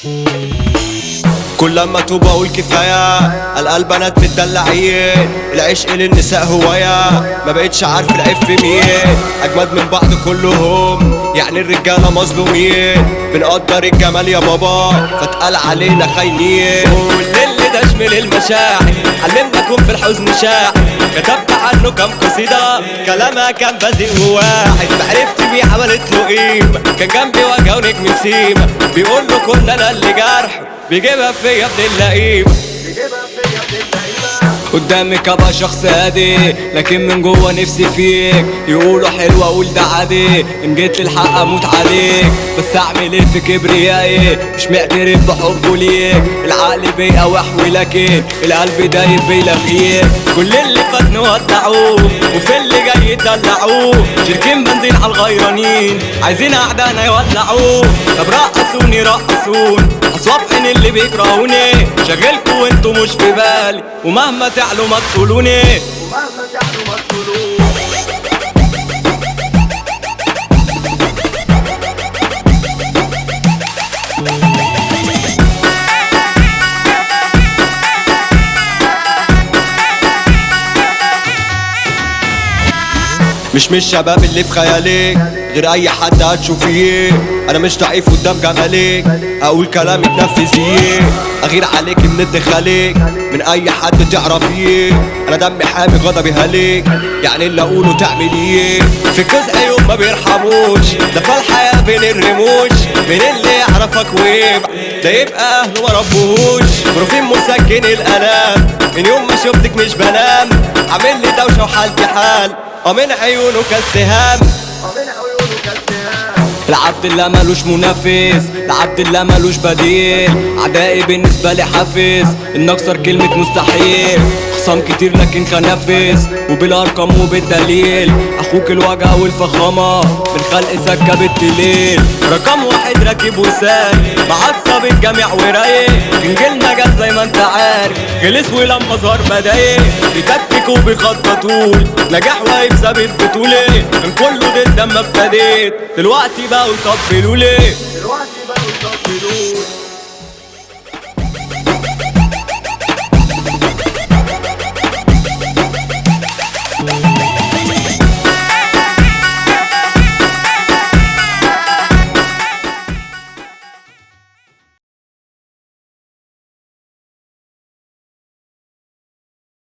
كل لما توب اقول كفايه القلب بنات متدلعين العشق للنساء هوايه ما بقتش عارف العيب في مين اجمد من بعض كلهم يعني الرجاله مظلومين بنقدر الجمال يا بابا فاتقال علينا خاينين كل اللي ده شمل المشاعر علمناكم في الحزن شاعر كتبت عنه كام قصيدة كلامها كان بذيء وواحد معرفت بيه عملت له قيمة كان جنبي وجهه نجم سيما بيقول له كنت انا اللي جرح بيجيبها فيا ابن اللئيمة قدامك ابقى شخص هادي لكن من جوه نفسي فيك يقولوا حلو اقول ده عادي ان جيت للحق اموت عليك بس اعمل ايه في كبريائي مش معترف بحبه ليك العقل بيقاوح لكن القلب دايب بيلغيك كل اللي فات نودعوه وفي اللي جاي يدلعوه شركين بنزين على الغيرانين عايزين اعدانا يولعوه طب رقصوني رقصوني اصوافحن اللي بيكرهوني شغلكوا وانتوا مش في بالي ومهما تعلوا ما تقولوني مش مش شباب اللي في خيالك غير اي حد هتشوفيه انا مش ضعيف قدام جمالك اقول كلام تنفذيه اغير عليك من ادخالك من اي حد تعرفيه انا دمي حامي غضبي هليك يعني اللي اقوله تعمليه في جزء يوم ما بيرحموش ده في الحياة بين الرموش من اللي يعرفك ويبقى ده يبقى اهله ما ربوهوش بروفين مسكن الالام من يوم ما شفتك مش بنام عامل لي دوشه وحالتي حال ومن عيونه كالسهام العبد الله ملوش منافس العبد الله ملوش بديل اعدائي بالنسبه لي حافز ان اكسر كلمه مستحيل خصام كتير لكن خنفس وبالارقام وبالدليل اخوك الوجع والفخامه من خلق سكه بالتليل رقم واحد راكب وسايق معصب الجميع ورايق انجيل مجال زي ما انت عارف خلص ولما ظهر بدايق بيتكتك وبيخططوا نجاح واقف ثابت بتقولي من كله ضد اما ابتديت دلوقتي بقوا يطبلوا لي دلوقتي بقوا يطبلوا